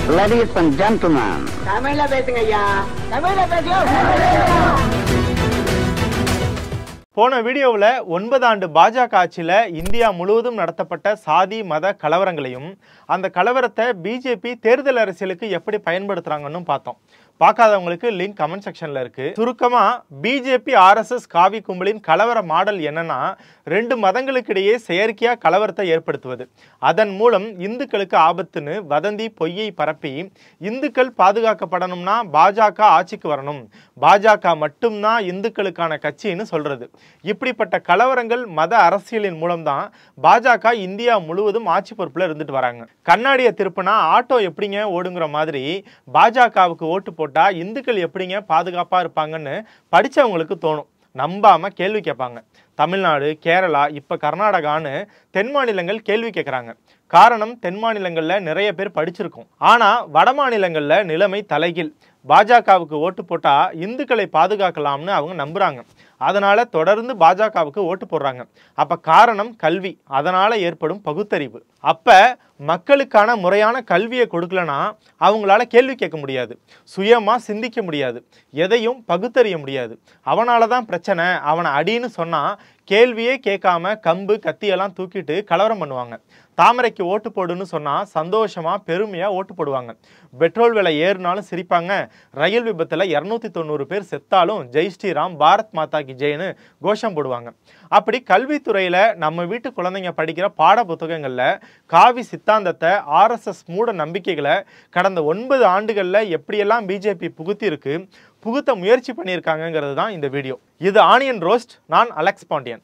Ladies and gentlemen, தமிழ்ல பேசுங்க ஐயா தமிழ்ல பேசுங்க போன வீடியோவில் ஒன்பது ஆண்டு பாஜக ஆட்சியில் இந்தியா முழுவதும் நடத்தப்பட்ட சாதி மத கலவரங்களையும் அந்த கலவரத்தை பிஜேபி தேர்தல் அரசியலுக்கு எப்படி பயன்படுத்துறாங்கன்னு பார்த்தோம் பார்க்காதவங்களுக்கு லிங்க் கமெண்ட் செக்ஷன்ல இருக்கு சுருக்கமா பிஜேபி ஆர்எஸ்எஸ் காவி கும்பலின் கலவர மாடல் என்னன்னா ரெண்டு மதங்களுக்கு இடையே செயற்கையா கலவரத்தை ஏற்படுத்துவது அதன் மூலம் இந்துக்களுக்கு ஆபத்துன்னு வதந்தி பொய்யை பரப்பி இந்துக்கள் பாதுகாக்கப்படணும்னா பாஜக ஆட்சிக்கு வரணும் பாஜக மட்டும்தான் இந்துக்களுக்கான கட்சின்னு சொல்றது இப்படிப்பட்ட கலவரங்கள் மத அரசியலின் மூலம்தான் பாஜக இந்தியா முழுவதும் ஆட்சி பொறுப்புல இருந்துட்டு வராங்க கண்ணாடியை திருப்பினா ஆட்டோ எப்படிங்க ஓடுங்கிற மாதிரி பாஜகவுக்கு ஓட்டு போட்டா இந்துக்கள் எப்படிங்க பாதுகாப்பா இருப்பாங்கன்னு படிச்சவங்களுக்கு தோணும் நம்பாம கேள்வி கேட்பாங்க தமிழ்நாடு கேரளா இப்ப கர்நாடகான்னு தென் மாநிலங்கள் கேள்வி கேட்குறாங்க காரணம் தென் மாநிலங்கள்ல நிறைய பேர் படிச்சிருக்கோம் ஆனா வட மாநிலங்கள்ல நிலைமை தலைகீழ் பாஜகவுக்கு ஓட்டு போட்டா இந்துக்களை பாதுகாக்கலாம்னு அவங்க நம்புறாங்க அதனால தொடர்ந்து பாஜகவுக்கு ஓட்டு போடுறாங்க அப்ப காரணம் கல்வி அதனால ஏற்படும் பகுத்தறிவு அப்ப மக்களுக்கான முறையான கல்வியை கொடுக்கலனா அவங்களால கேள்வி கேட்க முடியாது சுயமா சிந்திக்க முடியாது எதையும் பகுத்தறிய முடியாது அவனால தான் பிரச்சனை அவனை அடின்னு சொன்னா கேள்வியே கேட்காம கம்பு கத்தியெல்லாம் தூக்கிட்டு கலவரம் பண்ணுவாங்க தாமரைக்கு ஓட்டு போடுன்னு சொன்னா சந்தோஷமா பெருமையா ஓட்டு போடுவாங்க பெட்ரோல் விலை ஏறினாலும் சிரிப்பாங்க ரயில் விபத்துல இருநூத்தி தொண்ணூறு பேர் செத்தாலும் ஜெய் ஸ்ரீராம் பாரத் மாதா கி ஜெய்னு கோஷம் போடுவாங்க அப்படி கல்வித்துறையில நம்ம வீட்டு குழந்தைங்க படிக்கிற பாட புத்தகங்கள்ல காவி சித்தாந்தத்தை ஆர்எஸ்எஸ் மூட நம்பிக்கைகளை கடந்த ஒன்பது ஆண்டுகள்ல எப்படியெல்லாம் பிஜேபி புகுத்தி இருக்கு புகுத்த முயற்சி பண்ணியிருக்காங்கங்கிறது தான் இந்த வீடியோ இது ஆனியன் ரோஸ்ட் நான் அலெக்ஸ் பாண்டியன்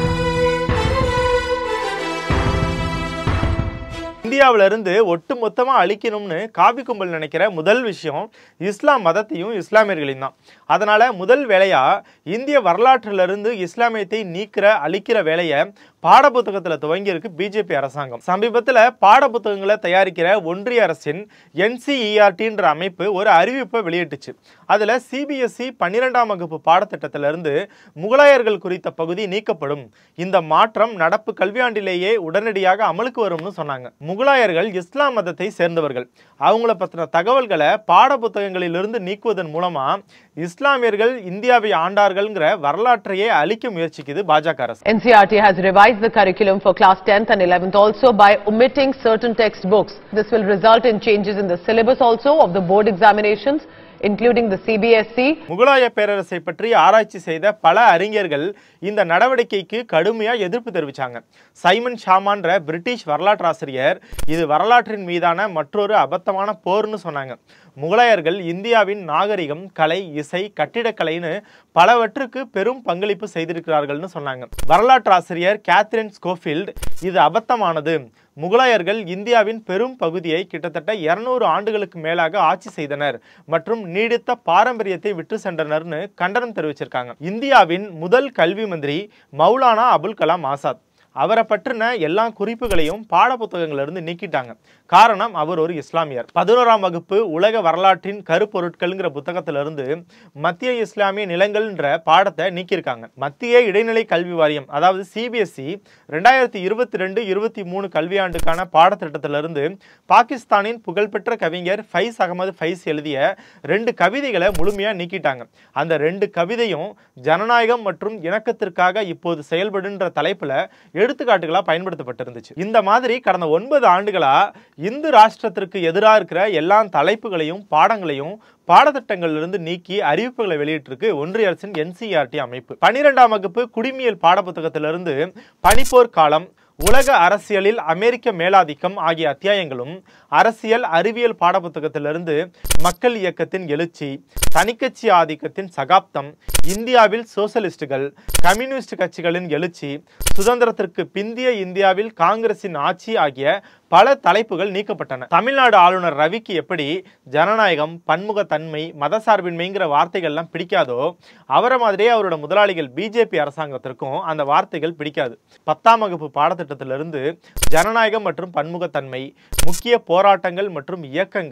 இந்தியாவில இருந்து ஒட்டு மொத்தமா அழிக்கணும்னு காவி கும்பல் நினைக்கிற முதல் விஷயம் இஸ்லாம் மதத்தையும் இஸ்லாமியர்களையும் தான் அதனால முதல் வேலையா இந்திய வரலாற்றுல இருந்து இஸ்லாமியத்தை நீக்கிற அழிக்கிற வேலையை பாடப்புத்தகத்துல துவங்கி இருக்கு பிஜேபி அரசாங்கம் சமீபத்துல பாடப்புத்தகங்களை தயாரிக்கிற ஒன்றிய அரசின் என்சிஇஆர்டின்ற அமைப்பு ஒரு அறிவிப்பை வெளியிட்டுச்சு அதுல சிபிஎஸ்இ பன்னிரெண்டாம் வகுப்பு பாடத்திட்டத்தில இருந்து முகலாயர்கள் குறித்த பகுதி நீக்கப்படும் இந்த மாற்றம் நடப்பு கல்வியாண்டிலேயே உடனடியாக அமலுக்கு வரும்னு சொன்னாங்க முகலாயர்கள் இஸ்லாம் மதத்தை சேர்ந்தவர்கள் அவங்கள பத்தின தகவல்களை பாடப்புத்தகங்களிலிருந்து நீக்குவதன் மூலமா இஸ்லாமியர்கள் இந்தியாவை ஆண்டார்கள்ங்கிற வரலாற்றையே அழிக்க முயற்சிக்குது பாஜக அரசு NCRT has revised the curriculum for class 10th and 11th also by omitting certain textbooks. This will result in changes in the syllabus also of the board examinations, including the CBSE. முகலாய பேரரசை பற்றி ஆராய்ச்சி செய்த பல அறிஞர்கள் இந்த நடவடிக்கைக்கு கடுமையா எதிர்ப்பு தெரிவிச்சாங்க சைமன் ஷாமான்ற பிரிட்டிஷ் வரலாற்றாசிரியர் இது வரலாற்றின் மீதான மற்றொரு அபத்தமான போர்னு சொன்னாங்க முகலாயர்கள் இந்தியாவின் நாகரிகம் கலை இசை கட்டிடக்கலைன்னு பலவற்றுக்கு பெரும் பங்களிப்பு செய்திருக்கிறார்கள்னு சொன்னாங்க வரலாற்றாசிரியர் கேத்ரின் ஸ்கோஃபீல்ட் இது அபத்தமானது முகலாயர்கள் இந்தியாவின் பெரும் பகுதியை கிட்டத்தட்ட இருநூறு ஆண்டுகளுக்கு மேலாக ஆட்சி செய்தனர் மற்றும் நீடித்த பாரம்பரியத்தை விட்டு சென்றனர்னு கண்டனம் தெரிவிச்சிருக்காங்க இந்தியாவின் முதல் கல்வி மந்திரி மௌலானா அபுல் கலாம் ஆசாத் அவரை பற்றின எல்லா குறிப்புகளையும் பாடப்புத்தகங்கள்ல இருந்து நீக்கிட்டாங்க காரணம் அவர் ஒரு இஸ்லாமியர் பதினோராம் வகுப்பு உலக வரலாற்றின் கருப்பொருட்கள்ங்கிற புத்தகத்திலிருந்து மத்திய இஸ்லாமிய நிலங்கள்ன்ற பாடத்தை நீக்கியிருக்காங்க மத்திய இடைநிலை கல்வி வாரியம் அதாவது சிபிஎஸ்இ ரெண்டாயிரத்தி இருபத்தி ரெண்டு இருபத்தி மூணு கல்வியாண்டுக்கான பாடத்திட்டத்திலிருந்து பாகிஸ்தானின் புகழ்பெற்ற கவிஞர் ஃபைஸ் அகமது ஃபைஸ் எழுதிய ரெண்டு கவிதைகளை முழுமையா நீக்கிட்டாங்க அந்த ரெண்டு கவிதையும் ஜனநாயகம் மற்றும் இணக்கத்திற்காக இப்போது செயல்படுன்ற தலைப்புல எடுத்துக்காட்டுகளா பயன்படுத்தப்பட்டிருந்துச்சு இந்த மாதிரி கடந்த ஒன்பது ஆண்டுகளா இந்து ராஷ்டிரத்திற்கு எதிராக இருக்கிற எல்லா தலைப்புகளையும் பாடங்களையும் பாடத்திட்டங்களிலிருந்து நீக்கி அறிவிப்புகளை வெளியிட்டிருக்கு ஒன்றிய அரசின் என்சிஆர்டி அமைப்பு பன்னிரெண்டாம் வகுப்பு குடிமியல் பாடப்புத்தகத்திலிருந்து பனிப்போர் காலம் உலக அரசியலில் அமெரிக்க மேலாதிக்கம் ஆகிய அத்தியாயங்களும் அரசியல் அறிவியல் பாடப்புத்தகத்திலிருந்து மக்கள் இயக்கத்தின் எழுச்சி தனிக்கட்சி ஆதிக்கத்தின் சகாப்தம் இந்தியாவில் சோசலிஸ்டுகள் கம்யூனிஸ்ட் கட்சிகளின் எழுச்சி சுதந்திரத்திற்கு பிந்திய இந்தியாவில் காங்கிரசின் ஆட்சி ஆகிய பல தலைப்புகள் நீக்கப்பட்டன தமிழ்நாடு ஆளுநர் ரவிக்கு எப்படி ஜனநாயகம் பன்முகத்தன்மை மதசார்பின்மைங்கிற வார்த்தைகள்லாம் பிடிக்காதோ அவரை மாதிரியே அவரோட முதலாளிகள் பிஜேபி அரசாங்கத்திற்கும் அந்த வார்த்தைகள் பிடிக்காது பத்தாம் வகுப்பு பாடத்திட்டத்திலிருந்து ஜனநாயகம் மற்றும் பன்முகத்தன்மை முக்கிய போராட்டங்கள் மற்றும் இயக்கங்கள்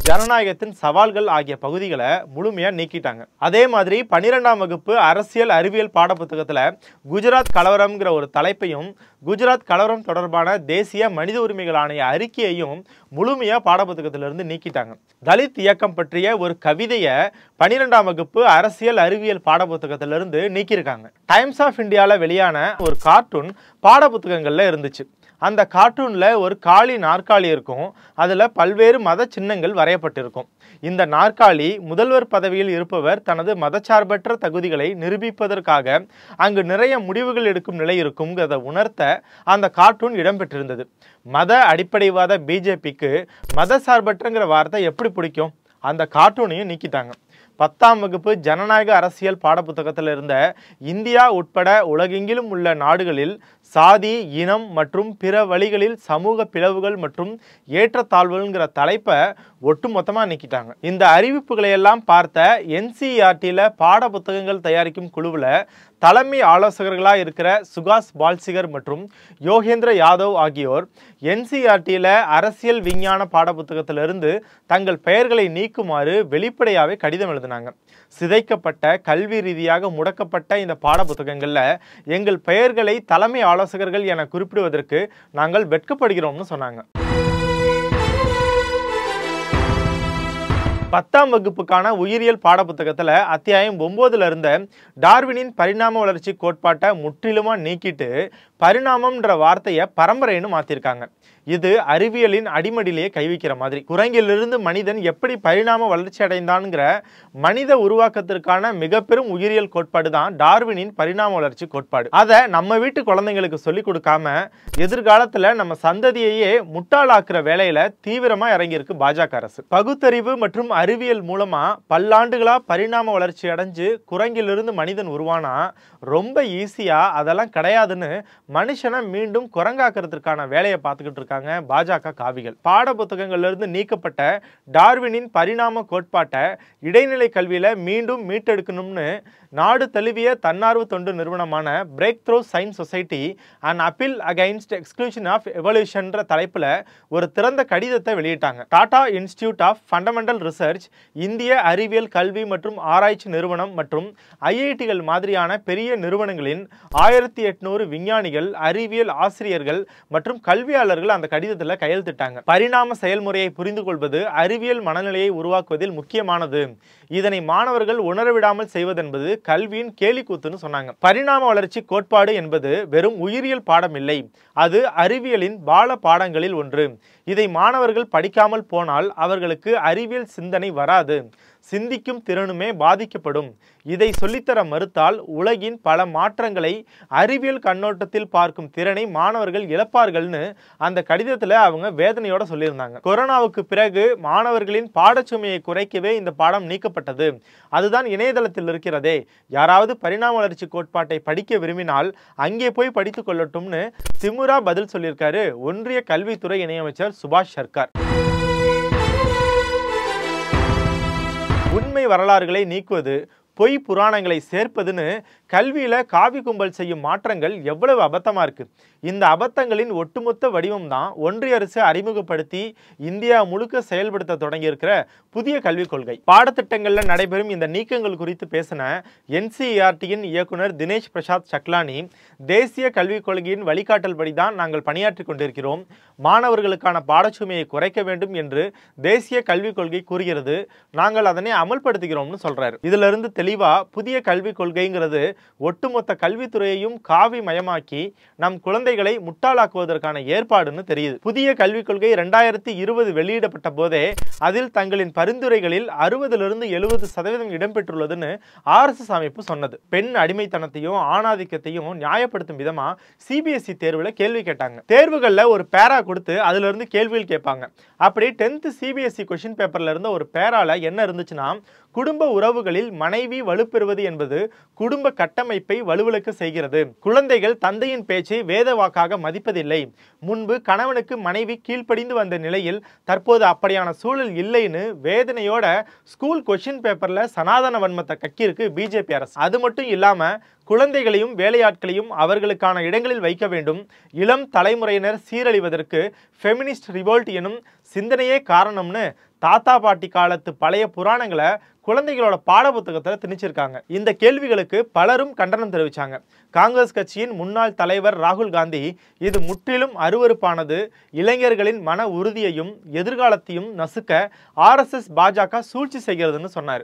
ஜனநாயகத்தின் சவால்கள் ஆகிய பகுதிகளை முழுமையா நீக்கிட்டாங்க அதே மாதிரி பன்னிரெண்டாம் வகுப்பு அரசியல் அறிவியல் பாடப்புத்தகத்துல குஜராத் கலவரம்ங்கிற ஒரு தலைப்பையும் குஜராத் கலவரம் தொடர்பான தேசிய மனித உரிமைகள் ஆணைய அறிக்கையையும் முழுமையா பாடப்புத்தகத்திலிருந்து நீக்கிட்டாங்க தலித் இயக்கம் பற்றிய ஒரு கவிதையை பன்னிரெண்டாம் வகுப்பு அரசியல் அறிவியல் பாடப்புத்தகத்திலிருந்து நீக்கியிருக்காங்க டைம்ஸ் ஆஃப் இந்தியால வெளியான ஒரு கார்ட்டூன் பாடப்புத்தகங்கள்ல இருந்துச்சு அந்த கார்ட்டூன்ல ஒரு காளி நாற்காலி இருக்கும் அதுல பல்வேறு மத சின்னங்கள் வரையப்பட்டிருக்கும் இந்த நாற்காலி முதல்வர் பதவியில் இருப்பவர் தனது மதச்சார்பற்ற தகுதிகளை நிரூபிப்பதற்காக அங்கு நிறைய முடிவுகள் எடுக்கும் நிலை இருக்கும்ங்கிறத உணர்த்த அந்த கார்ட்டூன் இடம்பெற்றிருந்தது மத அடிப்படைவாத பிஜேபிக்கு மத சார்பற்றங்கிற வார்த்தை எப்படி பிடிக்கும் அந்த கார்ட்டூனையும் நீக்கிட்டாங்க பத்தாம் வகுப்பு ஜனநாயக அரசியல் பாடப்புத்தகத்தில் இருந்த இந்தியா உட்பட உலகெங்கிலும் உள்ள நாடுகளில் சாதி இனம் மற்றும் பிற வழிகளில் சமூக பிளவுகள் மற்றும் ஏற்றத்தாழ்வுங்கிற தலைப்பை ஒட்டுமொத்தமாக நீக்கிட்டாங்க இந்த அறிவிப்புகளை எல்லாம் பார்த்த என்சிஆர்டியில் பாட புத்தகங்கள் தயாரிக்கும் குழுவில் தலைமை ஆலோசகர்களாக இருக்கிற சுகாஷ் பால்சிகர் மற்றும் யோகேந்திர யாதவ் ஆகியோர் என்சிஆர்டியில் அரசியல் விஞ்ஞான பாடப்புத்தகத்திலிருந்து தங்கள் பெயர்களை நீக்குமாறு வெளிப்படையாகவே கடிதம் எழுதினாங்க சிதைக்கப்பட்ட கல்வி ரீதியாக முடக்கப்பட்ட இந்த பாடப்புத்தகங்களில் எங்கள் பெயர்களை தலைமை ஆலோசகர்கள் என குறிப்பிடுவதற்கு நாங்கள் வெட்கப்படுகிறோம்னு சொன்னாங்க பத்தாம் வகுப்புக்கான உயிரியல் பாடப்புத்தகத்தில் அத்தியாயம் ஒம்போதுல இருந்த டார்வினின் பரிணாம வளர்ச்சி கோட்பாட்டை முற்றிலுமா நீக்கிட்டு பரிணாமம்ன்ற வார்த்தையை பரம்பரைன்னு மாத்திருக்காங்க இது அறிவியலின் அடிமடியிலேயே கை வைக்கிற மாதிரி குரங்கிலிருந்து மனிதன் எப்படி பரிணாம வளர்ச்சி அடைந்தான்ங்கிற மனித உருவாக்கத்திற்கான மிக பெரும் உயிரியல் கோட்பாடு தான் டார்வினின் பரிணாம வளர்ச்சி கோட்பாடு அதை நம்ம வீட்டு குழந்தைங்களுக்கு சொல்லி கொடுக்காம எதிர்காலத்துல நம்ம சந்ததியையே முட்டாளாக்குற வேலையில தீவிரமா இறங்கியிருக்கு பாஜக அரசு பகுத்தறிவு மற்றும் அறிவியல் மூலமா பல்லாண்டுகளா பரிணாம வளர்ச்சி அடைஞ்சு குரங்கிலிருந்து மனிதன் உருவானா ரொம்ப ஈஸியா அதெல்லாம் கிடையாதுன்னு மனுஷனை மீண்டும் குரங்காக்கிறதுக்கான வேலையை பார்த்துக்கிட்டு இருக்காங்க பாஜக காவிகள் பாட புத்தகங்கள்ல இருந்து நீக்கப்பட்ட டார்வினின் பரிணாம கோட்பாட்டை இடைநிலை கல்வியில மீண்டும் மீட்டெடுக்கணும்னு நாடு தழுவிய தன்னார்வ தொண்டு நிறுவனமான break through science society and appeal against exclusion of எவல்யூஷன்ற தலைப்புல ஒரு திறந்த கடிதத்தை வெளியிட்டாங்க Tata institute of fundamental research இந்திய அறிவியல் கல்வி மற்றும் ஆராய்ச்சி நிறுவனம் மற்றும் ஐஐடிகள் மாதிரியான பெரிய நிறுவனங்களின் ஆயிரத்தி எட்நூறு விஞ்ஞானிகள் அறிவியல் ஆசிரியர்கள் மற்றும் கல்வியாளர்கள் அந்த கடிதத்தில் கையெழுத்திட்டாங்க பரிணாம செயல்முறையை புரிந்து கொள்வது அறிவியல் மனநிலையை உருவாக்குவதில் முக்கியமானது இதனை மாணவர்கள் உணரவிடாமல் செய்வதென்பது கல்வியின் கேலிக்கூத்துன்னு சொன்னாங்க பரிணாம வளர்ச்சி கோட்பாடு என்பது வெறும் உயிரியல் பாடம் இல்லை அது அறிவியலின் பால பாடங்களில் ஒன்று இதை மாணவர்கள் படிக்காமல் போனால் அவர்களுக்கு அறிவியல் சிந்தனை வராது சிந்திக்கும் திறனுமே பாதிக்கப்படும் இதை சொல்லித்தர மறுத்தால் உலகின் பல மாற்றங்களை அறிவியல் கண்ணோட்டத்தில் பார்க்கும் திறனை மாணவர்கள் இழப்பார்கள்னு அந்த கடிதத்தில் அவங்க வேதனையோட சொல்லியிருந்தாங்க கொரோனாவுக்கு பிறகு மாணவர்களின் பாடச்சுமையை குறைக்கவே இந்த பாடம் நீக்கப்பட்டது அதுதான் இணையதளத்தில் இருக்கிறதே யாராவது பரிணாம வளர்ச்சி கோட்பாட்டை படிக்க விரும்பினால் அங்கே போய் படித்துக் கொள்ளட்டும்னு திமுரா பதில் சொல்லியிருக்காரு ஒன்றிய கல்வித்துறை இணையமைச்சர் சுபாஷ் சர்க்கார் உண்மை வரலாறுகளை நீக்குவது பொய் புராணங்களை சேர்ப்பதுன்னு கல்வியில காவி கும்பல் செய்யும் மாற்றங்கள் எவ்வளவு அபத்தமா இருக்கு இந்த அபத்தங்களின் ஒட்டுமொத்த வடிவம் தான் ஒன்றிய அரசு அறிமுகப்படுத்தி இந்தியா முழுக்க செயல்படுத்த தொடங்கியிருக்கிற புதிய கல்விக் கொள்கை பாடத்திட்டங்கள்ல நடைபெறும் இந்த நீக்கங்கள் குறித்து பேசின என்சிஇஆர்டியின் இயக்குனர் தினேஷ் பிரசாத் சக்லானி தேசிய கல்விக் கொள்கையின் வழிகாட்டல்படி தான் நாங்கள் பணியாற்றி கொண்டிருக்கிறோம் மாணவர்களுக்கான பாடச்சுமையை குறைக்க வேண்டும் என்று தேசிய கல்விக் கொள்கை கூறுகிறது நாங்கள் அதனை அமல்படுத்துகிறோம்னு சொல்றாரு இதுல இருந்து தெளிவா புதிய கல்விக் கொள்கைங்கிறது ஒட்டுமொத்த கல்வித்துறையையும் காவி மயமாக்கி நம் குழந்தைகளை முட்டாளாக்குவதற்கான ஏற்பாடுன்னு தெரியுது புதிய கல்விக் கொள்கை ரெண்டாயிரத்தி இருபது வெளியிடப்பட்ட போதே அதில் தங்களின் பரிந்துரைகளில் அறுபதிலிருந்து எழுபது சதவீதம் இடம்பெற்றுள்ளதுன்னு ஆர்எஸ்எஸ் அமைப்பு சொன்னது பெண் அடிமைத்தனத்தையும் ஆணாதிக்கத்தையும் நியாயப்படுத்தும் விதமா சிபிஎஸ்இ தேர்வுல கேள்வி கேட்டாங்க தேர்வுகள்ல ஒரு பேரா கொடுத்து அதுல இருந்து கேள்விகள் கேட்பாங்க அப்படி டென்த் சிபிஎஸ்இ கொஸ்டின் பேப்பர்ல இருந்த ஒரு பேரால என்ன இருந்துச்சுன்னா குடும்ப உறவுகளில் மனைவி வலுப்பெறுவது என்பது குடும்ப கட்டமைப்பை வலுவிழக்க செய்கிறது குழந்தைகள் தந்தையின் பேச்சை வேத வாக்காக மதிப்பதில்லை முன்பு கணவனுக்கு மனைவி கீழ்ப்படிந்து வந்த நிலையில் தற்போது அப்படியான சூழல் இல்லைன்னு வேதனையோட ஸ்கூல் கொஸ்டின் பேப்பர்ல சனாதன வன்மத்தை கக்கியிருக்கு பிஜேபி அரசு அது மட்டும் இல்லாம குழந்தைகளையும் வேலையாட்களையும் அவர்களுக்கான இடங்களில் வைக்க வேண்டும் இளம் தலைமுறையினர் சீரழிவதற்கு ஃபெமினிஸ்ட் ரிவோல்ட் எனும் சிந்தனையே காரணம்னு தாத்தா பாட்டி காலத்து பழைய புராணங்களை குழந்தைகளோட பாட புத்தகத்துல திணிச்சிருக்காங்க இந்த கேள்விகளுக்கு பலரும் கண்டனம் தெரிவிச்சாங்க காங்கிரஸ் கட்சியின் முன்னாள் தலைவர் ராகுல் காந்தி இது முற்றிலும் அருவருப்பானது இளைஞர்களின் மன உறுதியையும் எதிர்காலத்தையும் நசுக்க ஆர்எஸ்எஸ் பாஜக சூழ்ச்சி செய்கிறதுன்னு சொன்னார்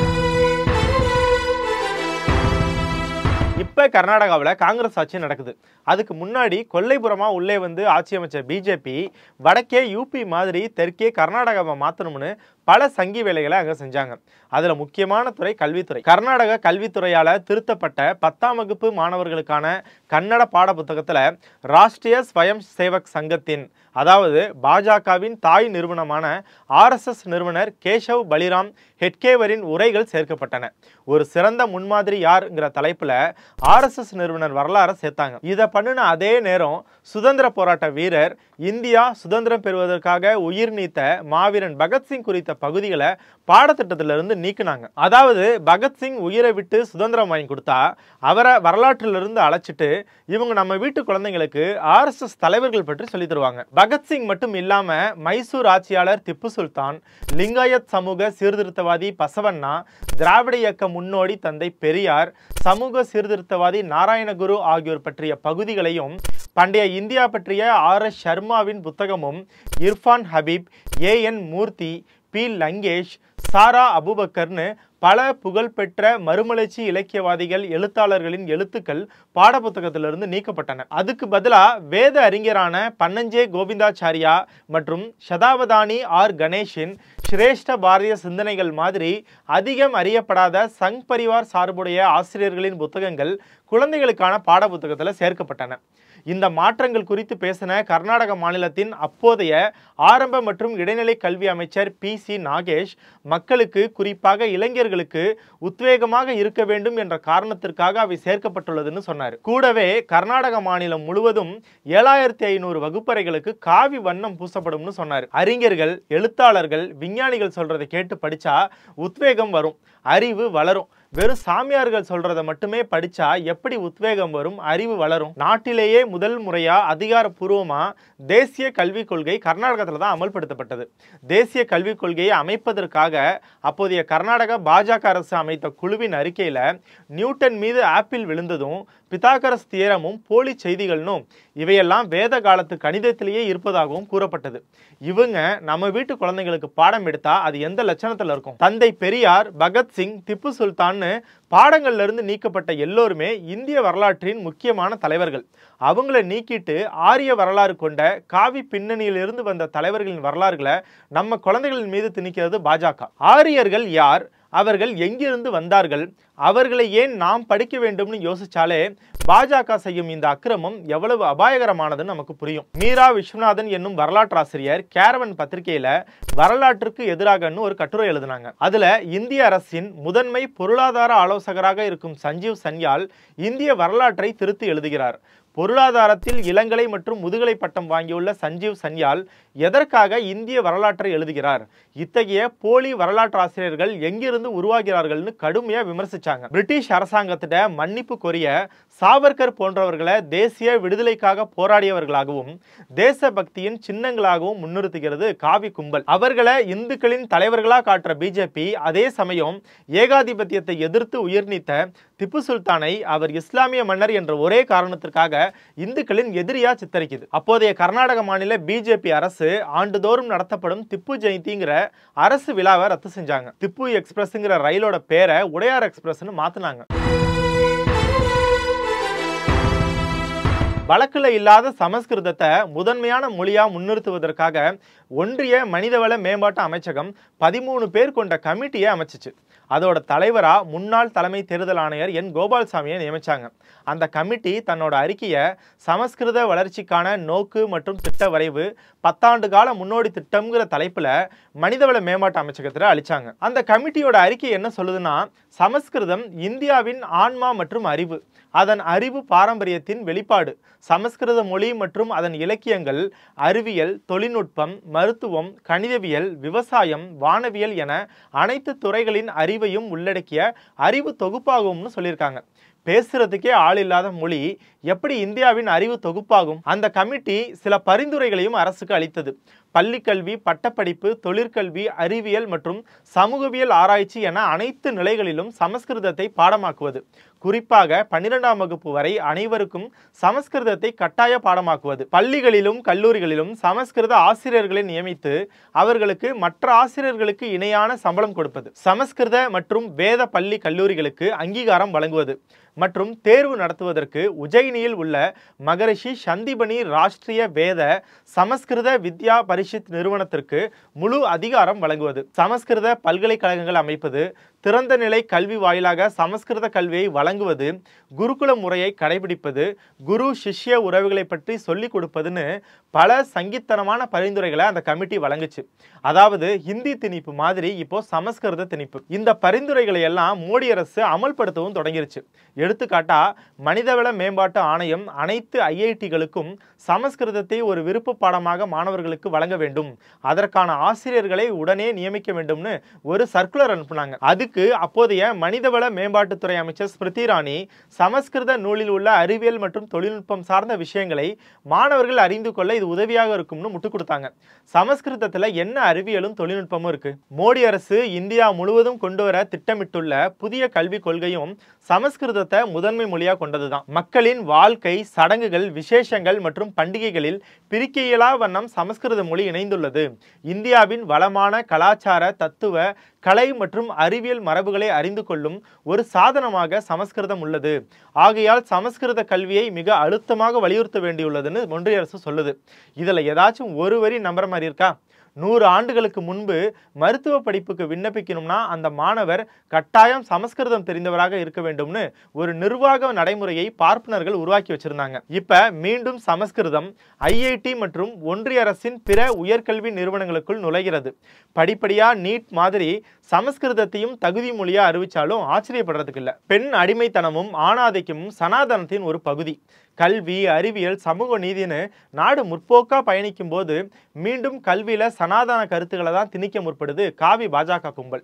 இப்ப கர்நாடகாவில் காங்கிரஸ் ஆட்சி நடக்குது அதுக்கு முன்னாடி கொல்லைப்புறமா உள்ளே வந்து ஆட்சி அமைச்ச பிஜேபி வடக்கே யூபி மாதிரி தெற்கே கர்நாடகாவை மாற்றணும்னு பல சங்கி வேலைகளை அங்கே செஞ்சாங்க அதில் முக்கியமான துறை கல்வித்துறை கர்நாடக கல்வித்துறையால் திருத்தப்பட்ட பத்தாம் வகுப்பு மாணவர்களுக்கான கன்னட பாட புத்தகத்தில் ராஷ்டிரிய ஸ்வயம் சேவக் சங்கத்தின் அதாவது பாஜகவின் தாய் நிறுவனமான ஆர்எஸ்எஸ் நிறுவனர் கேஷவ் பலிராம் ஹெட்கேவரின் உரைகள் சேர்க்கப்பட்டன ஒரு சிறந்த முன்மாதிரி யாருங்கிற தலைப்புல ஆர்எஸ்எஸ் நிறுவனர் வரலாறை சேர்த்தாங்க இதை பண்ணின அதே நேரம் சுதந்திர போராட்ட வீரர் இந்தியா சுதந்திரம் பெறுவதற்காக உயிர் நீத்த மாவீரன் பகத்சிங் குறித்த பகுதிகளை பாடத்திட்டத்திலிருந்து நீக்கினாங்க அதாவது பகத்சிங் உயிரை விட்டு சுதந்திரம் வாங்கி கொடுத்தா அவரை வரலாற்றிலிருந்து அழைச்சிட்டு இவங்க நம்ம வீட்டு குழந்தைங்களுக்கு ஆர்எஸ்எஸ் தலைவர்கள் பற்றி சொல்லி தருவாங்க பகத்சிங் மட்டும் இல்லாம மைசூர் ஆட்சியாளர் திப்பு சுல்தான் லிங்காயத் சமூக சீர்திருத்தவாதி பசவண்ணா திராவிட இயக்க முன்னோடி தந்தை பெரியார் சமூக சீர்திருத்தவாதி நாராயணகுரு ஆகியோர் பற்றிய பகுதிகளையும் பண்டைய இந்தியா பற்றிய ஆர் எஸ் சர்மாவின் புத்தகமும் Irfan Habib A N Murthy P Lankesh Sara அபுபக்கர்னு பல புகழ்பெற்ற மறுமலர்ச்சி இலக்கியவாதிகள் எழுத்தாளர்களின் எழுத்துக்கள் பாடப்புத்தகத்திலிருந்து நீக்கப்பட்டன அதுக்கு பதிலா வேத அறிஞரான பன்னஞ்சே கோவிந்தாச்சாரியா மற்றும் சதாவதானி ஆர் கணேஷின் சிரேஷ்ட பாரதிய சிந்தனைகள் மாதிரி அதிகம் அறியப்படாத சங் பரிவார் சார்புடைய ஆசிரியர்களின் புத்தகங்கள் குழந்தைகளுக்கான பாடப்புத்தகத்தில் சேர்க்கப்பட்டன இந்த மாற்றங்கள் குறித்து பேசின கர்நாடக மாநிலத்தின் அப்போதைய ஆரம்ப மற்றும் இடைநிலை கல்வி அமைச்சர் பி சி நாகேஷ் மக்களுக்கு குறிப்பாக இளைஞர்களுக்கு உத்வேகமாக இருக்க வேண்டும் என்ற காரணத்திற்காக அவை சேர்க்கப்பட்டுள்ளதுன்னு சொன்னார் கூடவே கர்நாடக மாநிலம் முழுவதும் ஏழாயிரத்தி ஐநூறு வகுப்பறைகளுக்கு காவி வண்ணம் பூசப்படும்னு சொன்னார் அறிஞர்கள் எழுத்தாளர்கள் விஞ்ஞானிகள் சொல்றதை கேட்டு படிச்சா உத்வேகம் வரும் அறிவு வளரும் வெறும் சாமியார்கள் சொல்றத மட்டுமே படிச்சா எப்படி உத்வேகம் வரும் அறிவு வளரும் நாட்டிலேயே முதல் முறையா அதிகாரப்பூர்வமா தேசிய கல்விக் கொள்கை கர்நாடகத்தில் தான் அமல்படுத்தப்பட்டது தேசிய கல்விக் கொள்கையை அமைப்பதற்காக அப்போதைய கர்நாடக பாஜக அரசு அமைத்த குழுவின் அறிக்கையில நியூட்டன் மீது ஆப்பிள் விழுந்ததும் பித்தாகரஸ் தியரமும் போலி செய்திகள்னும் இவையெல்லாம் வேத காலத்து கணிதத்திலேயே இருப்பதாகவும் கூறப்பட்டது இவங்க நம்ம வீட்டு குழந்தைங்களுக்கு பாடம் எடுத்தா அது எந்த லட்சணத்துல இருக்கும் தந்தை பெரியார் பகத்சிங் திப்பு சுல்தான்னு பாடங்கள்ல இருந்து நீக்கப்பட்ட எல்லோருமே இந்திய வரலாற்றின் முக்கியமான தலைவர்கள் அவங்கள நீக்கிட்டு ஆரிய வரலாறு கொண்ட காவி பின்னணியிலிருந்து வந்த தலைவர்களின் வரலாறுகளை நம்ம குழந்தைகளின் மீது திணிக்கிறது பாஜக ஆரியர்கள் யார் அவர்கள் எங்கிருந்து வந்தார்கள் அவர்களை ஏன் நாம் படிக்க வேண்டும்னு யோசிச்சாலே பாஜக செய்யும் இந்த அக்கிரமம் எவ்வளவு அபாயகரமானதுன்னு நமக்கு புரியும் மீரா விஸ்வநாதன் என்னும் வரலாற்றாசிரியர் கேரவன் பத்திரிகையில வரலாற்றுக்கு எதிராகன்னு ஒரு கட்டுரை எழுதினாங்க அதுல இந்திய அரசின் முதன்மை பொருளாதார ஆலோசகராக இருக்கும் சஞ்சீவ் சன்யால் இந்திய வரலாற்றை திருத்தி எழுதுகிறார் பொருளாதாரத்தில் இளங்கலை மற்றும் முதுகலை பட்டம் வாங்கியுள்ள சஞ்சீவ் சன்யால் எதற்காக இந்திய வரலாற்றை எழுதுகிறார் இத்தகைய போலி வரலாற்றாசிரியர்கள் எங்கிருந்து உருவாகிறார்கள்னு கடுமையா விமர்சிச்சாங்க பிரிட்டிஷ் அரசாங்கத்திட மன்னிப்பு கோரிய சாவர்கர் போன்றவர்களை தேசிய விடுதலைக்காக போராடியவர்களாகவும் தேசபக்தியின் சின்னங்களாகவும் முன்னிறுத்துகிறது காவி கும்பல் அவர்களை இந்துக்களின் தலைவர்களா காட்டுற பிஜேபி அதே சமயம் ஏகாதிபத்தியத்தை எதிர்த்து உயிர்நீத்த திப்பு சுல்தானை அவர் இஸ்லாமிய மன்னர் என்ற ஒரே காரணத்திற்காக இந்துக்களின் எதிரியா சித்தரிக்குது அப்போதைய கர்நாடக மாநில பிஜேபி அரசு ஆண்டுதோறும் நடத்தப்படும் திப்பு ஜெயந்திங்கிற அரசு விழாவை ரத்து செஞ்சாங்க திப்பு எக்ஸ்பிரஸ்ங்கிற ரயிலோட பேரை உடையார் எக்ஸ்பிரஸ்னு மாத்தினாங்க வழக்குல இல்லாத சமஸ்கிருதத்தை முதன்மையான மொழியா முன்னிறுத்துவதற்காக ஒன்றிய மனிதவள மேம்பாட்டு அமைச்சகம் பதிமூணு பேர் கொண்ட கமிட்டியை அமைச்சிச்சு அதோட தலைவரா முன்னாள் தலைமை தேர்தல் ஆணையர் என் கோபால்சாமியை நியமிச்சாங்க அந்த கமிட்டி தன்னோட அறிக்கையை சமஸ்கிருத வளர்ச்சிக்கான நோக்கு மற்றும் திட்ட வரைவு பத்தாண்டு கால முன்னோடி திட்டம்ங்கிற தலைப்புல மனிதவள மேம்பாட்டு அமைச்சகத்தில் அளிச்சாங்க அந்த கமிட்டியோட அறிக்கை என்ன சொல்லுதுன்னா சமஸ்கிருதம் இந்தியாவின் ஆன்மா மற்றும் அறிவு அதன் அறிவு பாரம்பரியத்தின் வெளிப்பாடு சமஸ்கிருத மொழி மற்றும் அதன் இலக்கியங்கள் அறிவியல் தொழில்நுட்பம் மருத்துவம் கணிதவியல் விவசாயம் வானவியல் என அனைத்து துறைகளின் அறிவையும் உள்ளடக்கிய அறிவு தொகுப்பாகும்னு சொல்லியிருக்காங்க பேசுறதுக்கே ஆள் இல்லாத மொழி எப்படி இந்தியாவின் அறிவு தொகுப்பாகும் அந்த கமிட்டி சில பரிந்துரைகளையும் அரசுக்கு அளித்தது பள்ளிக்கல்வி பட்டப்படிப்பு தொழிற்கல்வி அறிவியல் மற்றும் சமூகவியல் ஆராய்ச்சி என அனைத்து நிலைகளிலும் சமஸ்கிருதத்தை பாடமாக்குவது குறிப்பாக பன்னிரெண்டாம் வகுப்பு வரை அனைவருக்கும் சமஸ்கிருதத்தை கட்டாய பாடமாக்குவது பள்ளிகளிலும் கல்லூரிகளிலும் சமஸ்கிருத ஆசிரியர்களை நியமித்து அவர்களுக்கு மற்ற ஆசிரியர்களுக்கு இணையான சம்பளம் கொடுப்பது சமஸ்கிருத மற்றும் வேத பள்ளி கல்லூரிகளுக்கு அங்கீகாரம் வழங்குவது மற்றும் தேர்வு நடத்துவதற்கு உஜயினியில் உள்ள மகரிஷி சந்திபனி ராஷ்டிரிய வேத சமஸ்கிருத வித்யா பரிஷத் நிறுவனத்திற்கு முழு அதிகாரம் வழங்குவது சமஸ்கிருத பல்கலைக்கழகங்கள் அமைப்பது திறந்த நிலை கல்வி வாயிலாக சமஸ்கிருத கல்வியை வழங்குவது குருகுல முறையை கடைபிடிப்பது குரு சிஷ்ய உறவுகளை பற்றி சொல்லிக் கொடுப்பதுன்னு பல சங்கித்தனமான பரிந்துரைகளை அந்த கமிட்டி வழங்குச்சு அதாவது ஹிந்தி திணிப்பு மாதிரி இப்போ சமஸ்கிருத திணிப்பு இந்த பரிந்துரைகளை எல்லாம் மோடி அரசு அமல்படுத்தவும் தொடங்கிருச்சு எடுத்துக்காட்டா மனிதவள மேம்பாட்டு ஆணையம் அனைத்து ஐஐடிகளுக்கும் சமஸ்கிருதத்தை ஒரு விருப்ப பாடமாக மாணவர்களுக்கு வழங்க வேண்டும் அதற்கான ஆசிரியர்களை உடனே நியமிக்க வேண்டும்னு ஒரு சர்க்குலர் அனுப்புனாங்க அதுக்கு அப்போதைய மனிதவள மேம்பாட்டுத்துறை அமைச்சர் ஸ்மிருதி இரானி சமஸ்கிருத நூலில் உள்ள அறிவியல் மற்றும் தொழில்நுட்பம் சார்ந்த விஷயங்களை மாணவர்கள் அறிந்து கொள்ள இது உதவியாக இருக்கும்னு முட்டு கொடுத்தாங்க சமஸ்கிருதத்துல என்ன அறிவியலும் தொழில்நுட்பமும் இருக்கு மோடி அரசு இந்தியா முழுவதும் கொண்டு வர திட்டமிட்டுள்ள புதிய கல்விக் கொள்கையும் சமஸ்கிருதத்தை முதன்மை மொழியா கொண்டதுதான் மக்களின் வாழ்க்கை சடங்குகள் விசேஷங்கள் மற்றும் பண்டிகைகளில் பிரிக்க இயலா வண்ணம் சமஸ்கிருத மொழி இணைந்துள்ளது இந்தியாவின் வளமான கலாச்சார தத்துவ கலை மற்றும் அறிவியல் மரபுகளை அறிந்து கொள்ளும் ஒரு சாதனமாக சமஸ்கிருதம் உள்ளது ஆகையால் சமஸ்கிருத கல்வியை மிக அழுத்தமாக வலியுறுத்த வேண்டியுள்ளதுன்னு ஒன்றிய அரசு சொல்லுது இதுல ஏதாச்சும் ஒரு வரி நம்புற மாதிரி இருக்கா நூறு ஆண்டுகளுக்கு முன்பு மருத்துவ படிப்புக்கு விண்ணப்பிக்கணும்னா அந்த மாணவர் கட்டாயம் சமஸ்கிருதம் தெரிந்தவராக இருக்க வேண்டும்னு ஒரு நிர்வாக நடைமுறையை பார்ப்பனர்கள் உருவாக்கி வச்சிருந்தாங்க இப்ப மீண்டும் சமஸ்கிருதம் ஐஐடி மற்றும் ஒன்றிய அரசின் பிற உயர்கல்வி நிறுவனங்களுக்குள் நுழைகிறது படிப்படியா நீட் மாதிரி சமஸ்கிருதத்தையும் தகுதி மொழியா அறிவிச்சாலும் ஆச்சரியப்படுறதுக்கு இல்ல பெண் அடிமைத்தனமும் ஆணாதிக்கமும் சனாதனத்தின் ஒரு பகுதி கல்வி அறிவியல் சமூக நீதின்னு நாடு முற்போக்கா பயணிக்கும் போது மீண்டும் கல்வியில சனாதன கருத்துக்களை தான் திணிக்க முற்படுது காவி பாஜக கும்பல்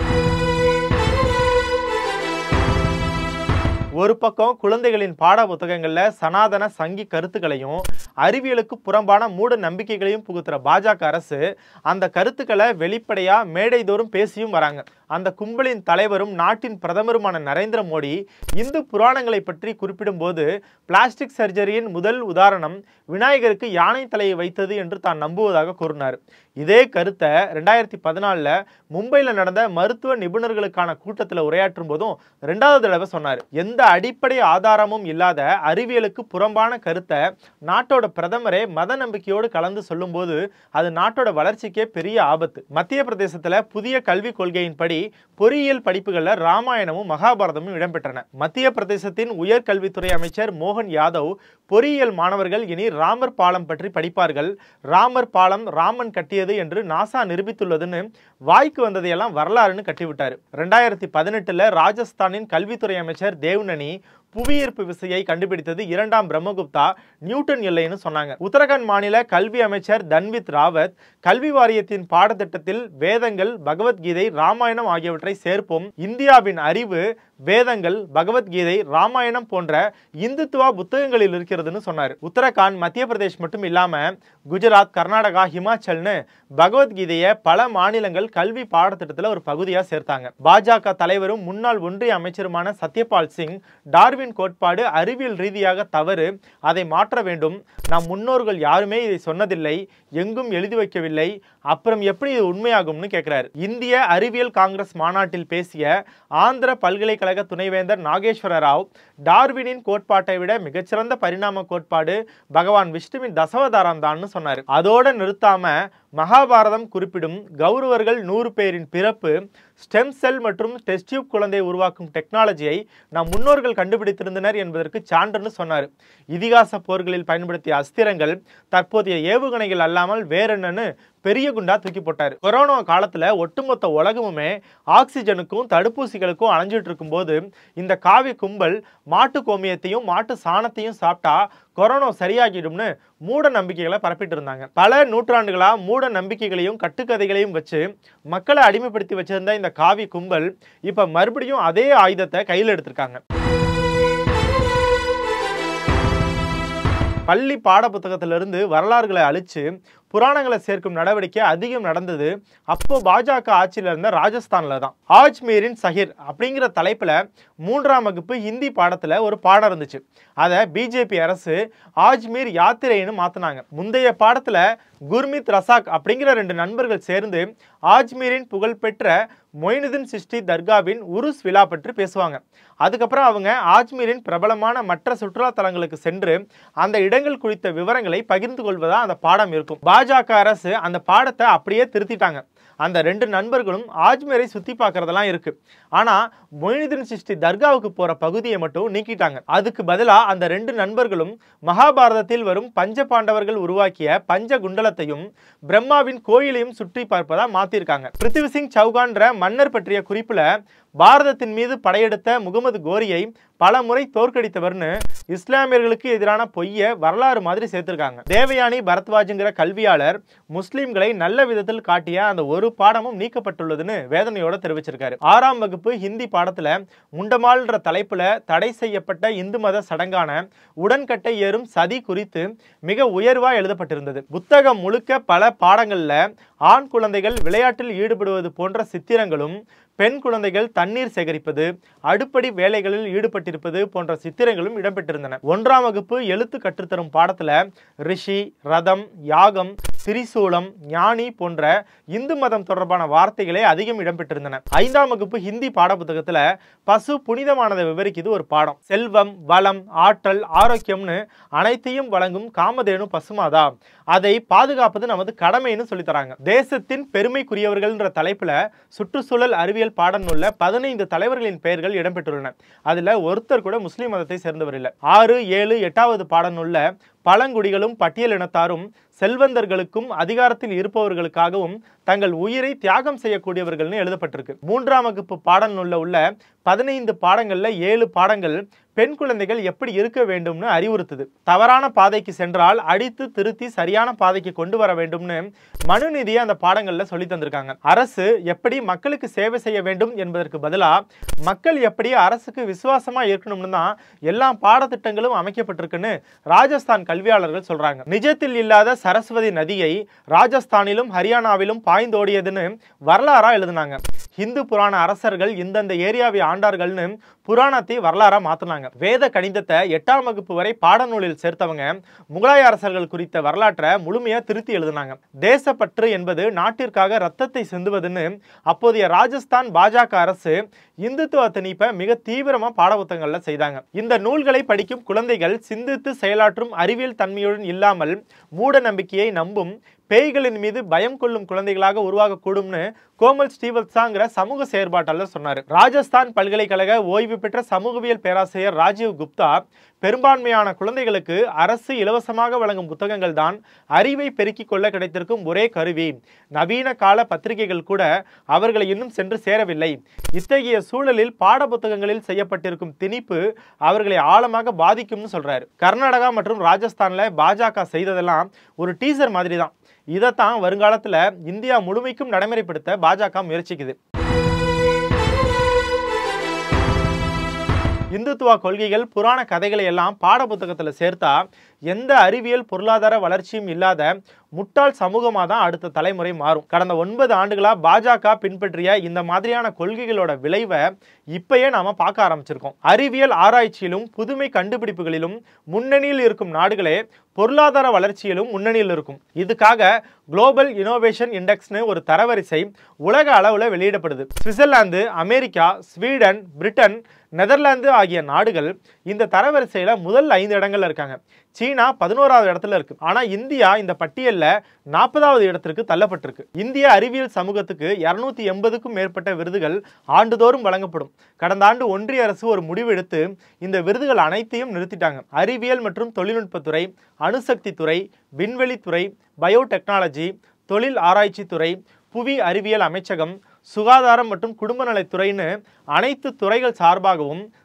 ஒரு பக்கம் குழந்தைகளின் பாட புத்தகங்கள்ல சனாதன சங்கி கருத்துக்களையும் அறிவியலுக்கு புறம்பான மூட நம்பிக்கைகளையும் புகுத்துற பாஜக அரசு அந்த கருத்துக்களை வெளிப்படையா மேடைதோறும் பேசியும் வராங்க அந்த கும்பலின் தலைவரும் நாட்டின் பிரதமருமான நரேந்திர மோடி இந்து புராணங்களை பற்றி குறிப்பிடும்போது பிளாஸ்டிக் சர்ஜரியின் முதல் உதாரணம் விநாயகருக்கு யானை தலையை வைத்தது என்று தான் நம்புவதாக கூறினார் இதே கருத்தை ரெண்டாயிரத்தி பதினாலில் மும்பையில் நடந்த மருத்துவ நிபுணர்களுக்கான கூட்டத்தில் உரையாற்றும் போதும் ரெண்டாவது தடவை சொன்னார் எந்த அடிப்படை ஆதாரமும் இல்லாத அறிவியலுக்கு புறம்பான கருத்தை நாட்டோட பிரதமரே மத நம்பிக்கையோடு கலந்து சொல்லும்போது அது நாட்டோட வளர்ச்சிக்கே பெரிய ஆபத்து மத்திய பிரதேசத்தில் புதிய கல்விக் கொள்கையின்படி பொறியியல் படிப்புகளில் ராமாயணமும் மகாபாரதமும் இடம்பெற்றன மத்திய பிரதேசத்தின் உயர்கல்வித்துறை அமைச்சர் மோகன் யாதவ் பொறியியல் மாணவர்கள் இனி ராமர் பாலம் பற்றி படிப்பார்கள் ராமர் பாலம் ராமன் கட்டியது என்று நாசா நிரூபித்துள்ளதுன்னு வாய்க்கு வந்ததையெல்லாம் வரலாறுன்னு கட்டிவிட்டார் ரெண்டாயிரத்தி பதினெட்டுல ராஜஸ்தானின் கல்வித்துறை அமைச்சர் தேவ்நனி புவியீர்ப்பு விசையை கண்டுபிடித்தது இரண்டாம் பிரம்மகுப்தா நியூட்டன் எல்லைன்னு சொன்னாங்க உத்தரகாண்ட் மாநில கல்வி அமைச்சர் தன்வித் ராவத் கல்வி வாரியத்தின் பாடத்திட்டத்தில் வேதங்கள் பகவத்கீதை ராமாயணம் ஆகியவற்றை சேர்ப்போம் இந்தியாவின் அறிவு வேதங்கள் பகவத்கீதை ராமாயணம் போன்ற இந்துத்துவா புத்தகங்களில் இருக்கிறதுன்னு சொன்னார் உத்தரகாண்ட் மத்திய பிரதேஷ் மட்டும் இல்லாம குஜராத் கர்நாடகா ஹிமாச்சல்னு பகவத்கீதையை பல மாநிலங்கள் கல்வி பாடத்திட்டத்தில் ஒரு பகுதியா சேர்த்தாங்க பாஜக தலைவரும் முன்னாள் ஒன்றிய அமைச்சருமான சத்யபால் சிங் டார்வின் கோட்பாடு அறிவியல் ரீதியாக தவறு அதை மாற்ற வேண்டும் நம் முன்னோர்கள் யாருமே இதை சொன்னதில்லை எங்கும் எழுதி வைக்கவில்லை அப்புறம் எப்படி இது உண்மையாகும்னு கேட்கிறார் இந்திய அறிவியல் காங்கிரஸ் மாநாட்டில் பேசிய ஆந்திர பல்கலைக்கழக துணைவேந்தர் நாகேஸ்வர ராவ் டார்வினின் கோட்பாட்டை விட மிகச்சிறந்த பரிணாம கோட்பாடு பகவான் விஷ்ணுவின் தசவதாரம் தான்னு சொன்னார் அதோட நிறுத்தாம மகாபாரதம் குறிப்பிடும் கௌரவர்கள் நூறு பேரின் பிறப்பு ஸ்டெம் செல் மற்றும் டெஸ்ட் டியூப் குழந்தையை உருவாக்கும் டெக்னாலஜியை நம் முன்னோர்கள் கண்டுபிடித்திருந்தனர் என்பதற்கு சான்றுன்னு சொன்னார் இதிகாச போர்களில் பயன்படுத்திய அஸ்திரங்கள் தற்போதைய ஏவுகணைகள் அல்லாமல் வேறென்னன்னு பெரிய குண்டா தூக்கி போட்டார் கொரோனா காலத்துல ஒட்டுமொத்த உலகமுமே ஆக்சிஜனுக்கும் தடுப்பூசிகளுக்கும் அலைஞ்சிட்டு இருக்கும்போது இந்த காவி கும்பல் மாட்டு கோமியத்தையும் மாட்டு சாணத்தையும் சாப்பிட்டா கொரோனா சரியாகிடும்னு மூட நம்பிக்கைகளை பரப்பிட்டு இருந்தாங்க பல நூற்றாண்டுகளா மூட நம்பிக்கைகளையும் கட்டுக்கதைகளையும் வச்சு மக்களை அடிமைப்படுத்தி வச்சிருந்த இந்த காவி கும்பல் இப்ப மறுபடியும் அதே ஆயுதத்தை கையில் எடுத்திருக்காங்க பள்ளி பாடப்புத்தகத்திலிருந்து வரலாறுகளை அழிச்சு புராணங்களை சேர்க்கும் நடவடிக்கை அதிகம் நடந்தது அப்போ பாஜக ஆட்சியில் இருந்த ராஜஸ்தான்ல தான் ஆஜ்மீரின் சஹிர் அப்படிங்கிற தலைப்புல மூன்றாம் வகுப்பு ஹிந்தி பாடத்துல ஒரு பாடம் இருந்துச்சு அதை பிஜேபி அரசு ஆஜ்மீர் யாத்திரைன்னு மாத்தினாங்க முந்தைய பாடத்துல குர்மித் ரசாக் அப்படிங்கிற ரெண்டு நண்பர்கள் சேர்ந்து ஆஜ்மீரின் புகழ்பெற்ற மொயினுதீன் சிஷ்டி தர்காவின் உருஸ் விழா பற்றி பேசுவாங்க அதுக்கப்புறம் அவங்க ஆஜ்மீரின் பிரபலமான மற்ற சுற்றுலா தலங்களுக்கு சென்று அந்த இடங்கள் குறித்த விவரங்களை பகிர்ந்து கொள்வதா அந்த பாடம் இருக்கும் பாஜக அரசு அந்த பாடத்தை அப்படியே திருத்திட்டாங்க அந்த ரெண்டு நண்பர்களும் ஆஜ்மீரை சுத்தி பார்க்கறதெல்லாம் இருக்கு ஆனா மொயினுதீன் சிஷ்டி தர்காவுக்கு போற பகுதியை மட்டும் நீக்கிட்டாங்க அதுக்கு பதிலா அந்த ரெண்டு நண்பர்களும் மகாபாரதத்தில் வரும் பஞ்ச பாண்டவர்கள் உருவாக்கிய பஞ்ச குண்டலத்தையும் பிரம்மாவின் கோயிலையும் சுற்றி பார்ப்பதா மாத்திருக்காங்க பிருத்திவி சிங் சௌகான்ற மன்னர் பற்றிய குறிப்புல பாரதத்தின் மீது படையெடுத்த முகமது கோரியை பல முறை தோற்கடித்தவர்னு இஸ்லாமியர்களுக்கு எதிரான பொய்ய வரலாறு மாதிரி சேர்த்திருக்காங்க தேவயானி பரத்வாஜுங்கிற கல்வியாளர் முஸ்லிம்களை நல்ல விதத்தில் காட்டிய அந்த ஒரு பாடமும் நீக்கப்பட்டுள்ளதுன்னு வேதனையோட தெரிவிச்சிருக்காரு ஆறாம் வகுப்பு ஹிந்தி பாடத்துல முண்டமால்ன்ற தலைப்புல தடை செய்யப்பட்ட இந்து மத சடங்கான உடன்கட்டை ஏறும் சதி குறித்து மிக உயர்வா எழுதப்பட்டிருந்தது புத்தகம் முழுக்க பல பாடங்கள்ல ஆண் குழந்தைகள் விளையாட்டில் ஈடுபடுவது போன்ற சித்திரங்களும் பெண் குழந்தைகள் தண்ணீர் சேகரிப்பது அடுப்படி வேலைகளில் ஈடுபட்டிருப்பது போன்ற சித்திரங்களும் இடம்பெற்றிருந்தன ஒன்றாம் வகுப்பு எழுத்து கற்றுத்தரும் பாடத்துல ரிஷி ரதம் யாகம் திரிசூலம் ஞானி போன்ற இந்து மதம் தொடர்பான வார்த்தைகளே அதிகம் இடம்பெற்றிருந்தன ஐந்தாம் வகுப்பு ஹிந்தி பாடப்புத்தகத்துல பசு புனிதமானதை விவரிக்குது ஒரு பாடம் செல்வம் வளம் ஆற்றல் ஆரோக்கியம்னு அனைத்தையும் வழங்கும் காமதேனு பசுமாதா அதை பாதுகாப்பது நமது கடமைன்னு சொல்லித் தராங்க தேசத்தின் பெருமைக்குரியவர்கள்ன்ற தலைப்புல சுற்றுச்சூழல் அறிவியல் பாடநூல்ல பதினைந்து தலைவர்களின் பெயர்கள் இடம்பெற்றுள்ளன அதுல ஒருத்தர் கூட முஸ்லிம் மதத்தை சேர்ந்தவர் இல்லை ஆறு ஏழு எட்டாவது பாடநூல்ல பழங்குடிகளும் பட்டியலினத்தாரும் செல்வந்தர்களுக்கும் அதிகாரத்தில் இருப்பவர்களுக்காகவும் தங்கள் உயிரை தியாகம் செய்யக்கூடியவர்கள்னு எழுதப்பட்டிருக்கு மூன்றாம் வகுப்பு பாடநூல்ல உள்ள பதினைந்து பாடங்கள்ல ஏழு பாடங்கள் பெண் குழந்தைகள் எப்படி இருக்க வேண்டும்னு அறிவுறுத்துது தவறான பாதைக்கு சென்றால் அடித்து திருத்தி சரியான பாதைக்கு கொண்டு வர வேண்டும்னு மனுநீதியை அந்த பாடங்கள்ல சொல்லி தந்திருக்காங்க அரசு எப்படி மக்களுக்கு சேவை செய்ய வேண்டும் என்பதற்கு பதிலா மக்கள் எப்படி அரசுக்கு விசுவாசமா இருக்கணும்னு தான் எல்லா பாடத்திட்டங்களும் அமைக்கப்பட்டிருக்குன்னு ராஜஸ்தான் கல்வியாளர்கள் சொல்றாங்க நிஜத்தில் இல்லாத சரஸ்வதி நதியை ராஜஸ்தானிலும் ஹரியானாவிலும் பாய்ந்தோடியதுன்னு வரலாறா எழுதுனாங்க இந்து புராண அரசர்கள் இந்தந்த ஏரியாவை ஆண்டார்கள்னு புராணத்தை வரலாறா மாத்தினாங்க வேத கணிதத்தை எட்டாம் வகுப்பு வரை பாடநூலில் சேர்த்தவங்க முகலாய அரசர்கள் குறித்த வரலாற்றை முழுமையா திருத்தி எழுதினாங்க தேசப்பற்று என்பது நாட்டிற்காக ரத்தத்தை சிந்துவதுன்னு அப்போதைய ராஜஸ்தான் பாஜக அரசு இந்துத்துவ திணிப்பை மிக தீவிரமா பாடப்புத்தகங்கள்ல செய்தாங்க இந்த நூல்களை படிக்கும் குழந்தைகள் சிந்தித்து செயலாற்றும் அறிவியல் தன்மையுடன் இல்லாமல் மூட நம்பிக்கையை நம்பும் பேய்களின் மீது பயம் கொள்ளும் குழந்தைகளாக உருவாகக்கூடும்னு கோமல் ஸ்ரீவத்சாங்கிற சமூக செயற்பாட்டாளர் சொன்னார் ராஜஸ்தான் பல்கலைக்கழக ஓய்வு பெற்ற சமூகவியல் பேராசிரியர் ராஜீவ் குப்தா பெரும்பான்மையான குழந்தைகளுக்கு அரசு இலவசமாக வழங்கும் புத்தகங்கள் தான் அறிவை பெருக்கிக் கொள்ள கிடைத்திருக்கும் ஒரே கருவி நவீன கால பத்திரிகைகள் கூட அவர்களை இன்னும் சென்று சேரவில்லை இத்தகைய சூழலில் பாட புத்தகங்களில் செய்யப்பட்டிருக்கும் திணிப்பு அவர்களை ஆழமாக பாதிக்கும்னு சொல்றாரு கர்நாடகா மற்றும் ராஜஸ்தான்ல பாஜக செய்ததெல்லாம் ஒரு டீசர் மாதிரி தான் இதைத்தான் வருங்காலத்துல இந்தியா முழுமைக்கும் நடைமுறைப்படுத்த பாஜக முயற்சிக்குது இந்துத்துவ கொள்கைகள் புராண கதைகளை எல்லாம் பாடப்புத்தகத்துல சேர்த்தா எந்த அறிவியல் பொருளாதார வளர்ச்சியும் இல்லாத முட்டாள் சமூகமாக தான் அடுத்த தலைமுறை மாறும் கடந்த ஒன்பது ஆண்டுகளா பாஜக பின்பற்றிய இந்த மாதிரியான கொள்கைகளோட விளைவை இப்பயே நாம பார்க்க ஆரம்பிச்சிருக்கோம் அறிவியல் ஆராய்ச்சியிலும் புதுமை கண்டுபிடிப்புகளிலும் முன்னணியில் இருக்கும் நாடுகளே பொருளாதார வளர்ச்சியிலும் முன்னணியில் இருக்கும் இதுக்காக குளோபல் இனோவேஷன் இண்டெக்ஸ்னு ஒரு தரவரிசை உலக அளவில் வெளியிடப்படுது Switzerland America Sweden Britain Netherlands ஆகிய நாடுகள் இந்த தரவரிசையில முதல் ஐந்து இடங்கள்ல இருக்காங்க சீனா பதினோராவது இடத்துல இருக்கு ஆனா இந்தியா இந்த பட்டியல்ல நாற்பதாவது இடத்திற்கு தள்ளப்பட்டிருக்கு இந்திய அறிவியல் சமூகத்துக்கு இருநூத்தி எண்பதுக்கும் மேற்பட்ட விருதுகள் ஆண்டுதோறும் வழங்கப்படும் கடந்த ஆண்டு ஒன்றிய அரசு ஒரு முடிவெடுத்து இந்த விருதுகள் அனைத்தையும் நிறுத்திட்டாங்க அறிவியல் மற்றும் தொழில்நுட்பத்துறை அணுசக்தி துறை விண்வெளித்துறை பயோடெக்னாலஜி தொழில் ஆராய்ச்சி துறை புவி அறிவியல் அமைச்சகம் சுகாதாரம் மற்றும் குடும்ப நலத்துறைன்னு அனைத்து துறைகள் சார்பாகவும்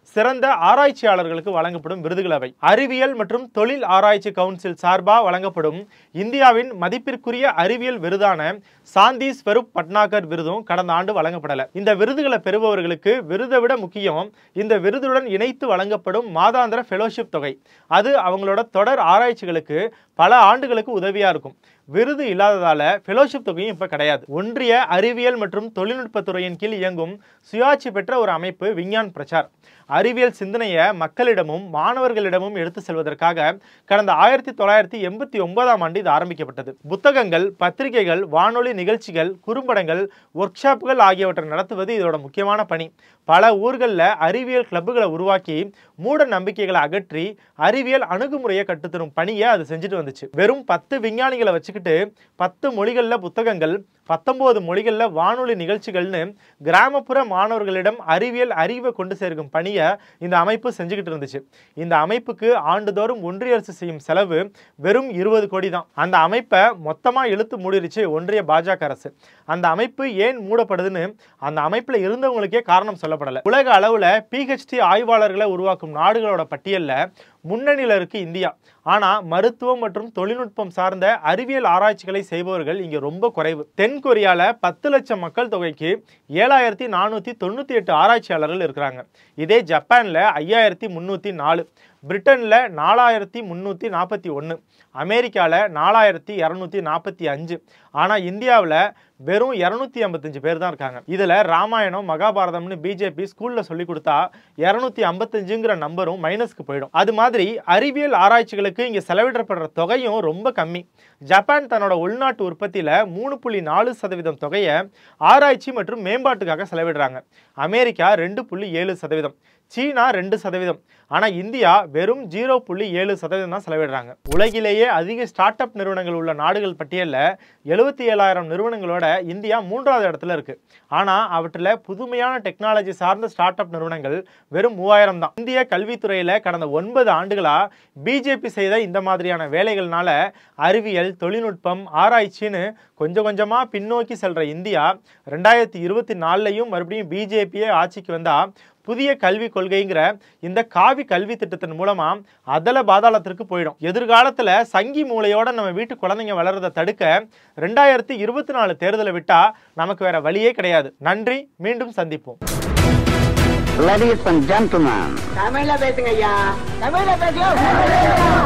சிறந்த ஆராய்ச்சியாளர்களுக்கு வழங்கப்படும் விருதுகள் அவை அறிவியல் மற்றும் தொழில் ஆராய்ச்சி கவுன்சில் சார்பா வழங்கப்படும் இந்தியாவின் மதிப்பிற்குரிய அறிவியல் விருதான சாந்தி ஸ்வரூப் பட்னாகர் விருதும் கடந்த ஆண்டு வழங்கப்படல இந்த விருதுகளை பெறுபவர்களுக்கு விருதை விட முக்கியம் இந்த விருதுடன் இணைத்து வழங்கப்படும் மாதாந்திர ஃபெலோஷிப் தொகை அது அவங்களோட தொடர் ஆராய்ச்சிகளுக்கு பல ஆண்டுகளுக்கு உதவியா இருக்கும் விருது இல்லாததால ஃபெலோஷிப் தொகையும் இப்ப கிடையாது ஒன்றிய அறிவியல் மற்றும் தொழில்நுட்பத்துறையின் கீழ் இயங்கும் சுயாட்சி பெற்ற ஒரு அமைப்பு விஞ்ஞான் பிரச்சார் அறிவியல் சிந்தனையை மக்களிடமும் மாணவர்களிடமும் எடுத்து செல்வதற்காக கடந்த ஆயிரத்தி தொள்ளாயிரத்தி எண்பத்தி ஒன்பதாம் ஆண்டு இது ஆரம்பிக்கப்பட்டது புத்தகங்கள் பத்திரிகைகள் வானொலி நிகழ்ச்சிகள் குறும்படங்கள் ஒர்க் ஷாப்புகள் ஆகியவற்றை நடத்துவது இதோட முக்கியமான பணி பல ஊர்களில் அறிவியல் கிளப்புகளை உருவாக்கி மூட நம்பிக்கைகளை அகற்றி அறிவியல் அணுகுமுறையை கட்டுத்தரும் பணியை அது செஞ்சுட்டு வந்துச்சு வெறும் பத்து விஞ்ஞானிகளை வச்சுக்கிட்டு பத்து மொழிகளில் புத்தகங்கள் பத்தொன்பது மொழிகளில் வானொலி நிகழ்ச்சிகள்னு கிராமப்புற மாணவர்களிடம் அறிவியல் அறிவை கொண்டு சேர்க்கும் பணியை இந்த அமைப்பு செஞ்சுக்கிட்டு இருந்துச்சு இந்த அமைப்புக்கு ஆண்டுதோறும் ஒன்றிய அரசு செய்யும் செலவு வெறும் இருபது கோடி தான் அந்த அமைப்பை மொத்தமாக இழுத்து மூடிருச்சு ஒன்றிய பாஜக அரசு அந்த அமைப்பு ஏன் மூடப்படுதுன்னு அந்த அமைப்பில் இருந்தவங்களுக்கே காரணம் சொல்லப்படலை உலக அளவில் பிஹெச்டி ஆய்வாளர்களை உருவாக்கும் நாடுகளோட பட்டியலில் முன்னணியில் இருக்கு இந்தியா ஆனால் மருத்துவம் மற்றும் தொழில்நுட்பம் சார்ந்த அறிவியல் ஆராய்ச்சிகளை செய்பவர்கள் இங்கே ரொம்ப குறைவு தென் கொரியால பத்து லட்சம் மக்கள் தொகைக்கு ஏழாயிரத்தி நானூற்றி தொண்ணூற்றி எட்டு ஆராய்ச்சியாளர்கள் இருக்கிறாங்க இதே ஜப்பானில் ஐயாயிரத்தி முந்நூற்றி நாலு பிரிட்டனில் நாலாயிரத்தி முந்நூற்றி நாற்பத்தி ஒன்று அமெரிக்காவில் நாலாயிரத்தி இரநூத்தி நாற்பத்தி அஞ்சு ஆனால் இந்தியாவில் வெறும் இரநூத்தி ஐம்பத்தஞ்சு பேர் தான் இருக்காங்க இதில் ராமாயணம் மகாபாரதம்னு பிஜேபி ஸ்கூலில் சொல்லி கொடுத்தா இரநூத்தி ஐம்பத்தஞ்சுங்கிற நம்பரும் மைனஸ்க்கு போயிடும் அது மாதிரி அறிவியல் ஆராய்ச்சிகளுக்கு இங்கே செலவிடப்படுற தொகையும் ரொம்ப கம்மி ஜப்பான் தன்னோட உள்நாட்டு உற்பத்தியில் மூணு புள்ளி நாலு சதவீதம் தொகையை ஆராய்ச்சி மற்றும் மேம்பாட்டுக்காக செலவிடுறாங்க அமெரிக்கா ரெண்டு புள்ளி ஏழு சதவீதம் சீனா ரெண்டு சதவீதம் ஆனால் இந்தியா வெறும் ஜீரோ புள்ளி ஏழு சதவீதம் தான் செலவிடுறாங்க உலகிலேயே அதிக ஸ்டார்ட் அப் நிறுவனங்கள் உள்ள நாடுகள் பட்டியலில் எழுபத்தி ஏழாயிரம் நிறுவனங்களோட இந்தியா மூன்றாவது இடத்துல இருக்கு ஆனால் அவற்றில் புதுமையான டெக்னாலஜி சார்ந்த ஸ்டார்ட் அப் நிறுவனங்கள் வெறும் மூவாயிரம் தான் இந்திய கல்வித்துறையில் கடந்த ஒன்பது ஆண்டுகளாக பிஜேபி செய்த இந்த மாதிரியான வேலைகள்னால அறிவியல் தொழில்நுட்பம் ஆராய்ச்சின்னு கொஞ்சம் கொஞ்சமாக பின்னோக்கி செல்ற இந்தியா ரெண்டாயிரத்தி இருபத்தி நாலுலையும் மறுபடியும் பிஜேபியே ஆட்சிக்கு வந்தால் புதிய கல்விக் கொள்கைங்கிற இந்த காவி கல்வி திட்டத்தின் மூலமா அதல பாதாளத்திற்கு போயிடும் எதிர்காலத்துல சங்கி மூளையோட நம்ம வீட்டு குழந்தைங்க வளர்றதை தடுக்க ரெண்டாயிரத்தி இருபத்தி நாலு தேர்தலை விட்டா நமக்கு வேற வழியே கிடையாது நன்றி மீண்டும் சந்திப்போம் Ladies and gentlemen. தமிழ்ல பேசுங்க ஐயா தமிழ்ல பேசுங்க